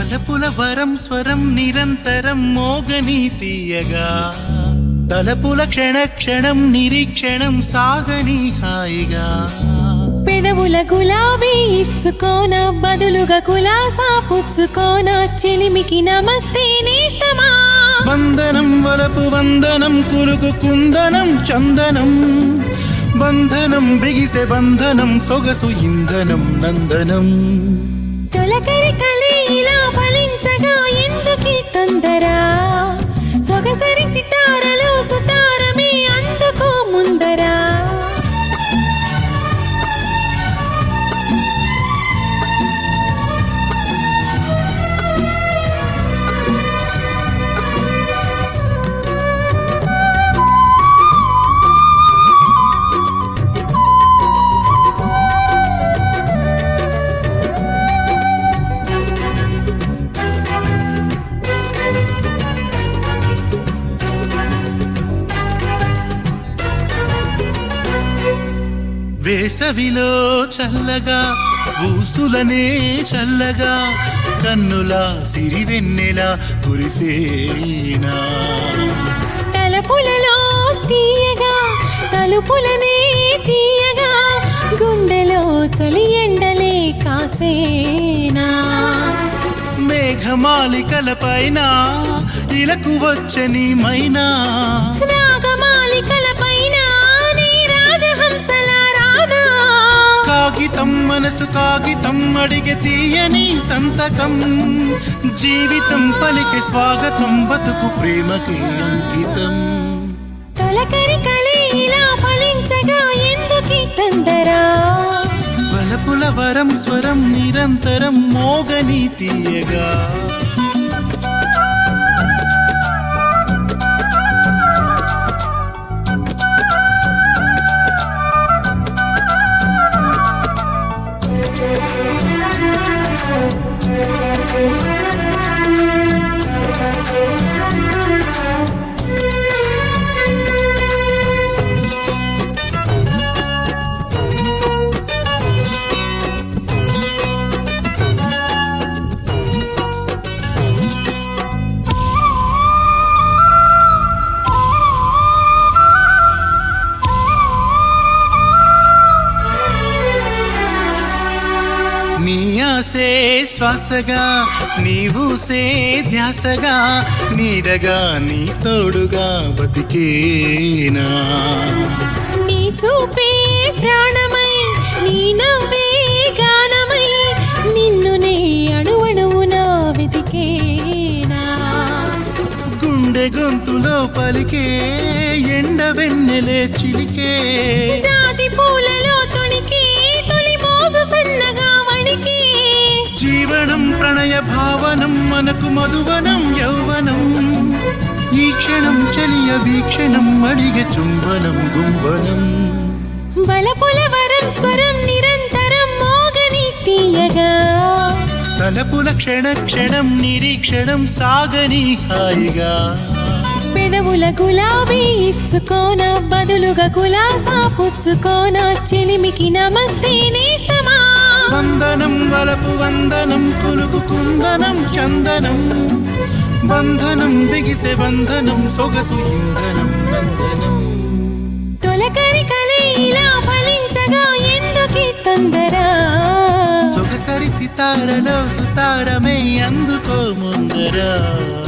వలపుల వరం స్వరం నిరంతరం మోగని తీయగా తలపుల క్షణ క్షణం నిరీక్షణం సాగని హాయిగా పెదవుల గులాబీ ఇచ్చుకోన బదులుగా కులాసా పుచ్చుకోన చెలిమికి నమస్తే నేస్తమా వందనం వలపు వందనం కులుకు కుందనం చందనం బంధనం బిగిసె బంధనం సొగసు ఇంధనం నందనం తొలకరి కలి ఇలా ఫలించగా ఎందుకీ తొందర సొగసరి సితారలో సుతారమే అందుకో ముందరా వేసవిలో చల్లగా ఊసులనే చల్లగా కన్నుల సిరివెన్నెల కురిసేనా తలపులలో తీయగా తలుపులనే తీయగా గుండెలో చలి ఎండలే కాసేనా మేఘమాలికల పైన ఇలకు వచ్చని మైనా రాగమాలికల పైన నీ రాజహంసల రానా కాగితం మనసు కాగితం అడిగే తీయని సంతకం జీవితం పలికి స్వాగతం బతుకు ప్రేమకి అంకితం తొలకరి కలి ఇలా ఫలించగా ఎందుకీ తొందరా వలపుల వరం స్వరం నిరంతరం మోగని తీయగా నీ ఆసే శ్వాసగా నీవు సే ధ్యాసగా నీడగా నీ తోడుగా బతికేనా నీ చూపే ప్రాణమై నీ నవ్వే గానమై నిన్ను నే అణువణువున వెతికేనా గుండె గొంతులో పలికే ఎండ వెన్నెలే చిలికే జాజి పూలలో తొణికి తొలి మోజు సన్నగా వణికి జీవనం ప్రణయ భావనం మనకు మధువనం యౌవనం ఈ క్షణం చలియ వీక్షణం అడిగే చుంబనం గుంబనం బలపుల వరం స్వరం నిరంతరం మోగని తీయగా తలపుల క్షణ క్షణం నిరీక్షణం సాగని హాయిగా పెదవుల గులాబీ ఇచ్చుకోన బదులుగా కులాసా పుచ్చుకోన చెలిమికి నమస్తే నేస్తమా వందనం వలపు వందనం కులుకు కుందనం చందనం బంధనం బిగిసె బంధనం సొగసు ఇంధనం నందనం తొలకరి కలి ఇలా ఫలించగా ఎందుకీ తొందర సొగసరి సితారలో సుతారమే అందుకో ముందరా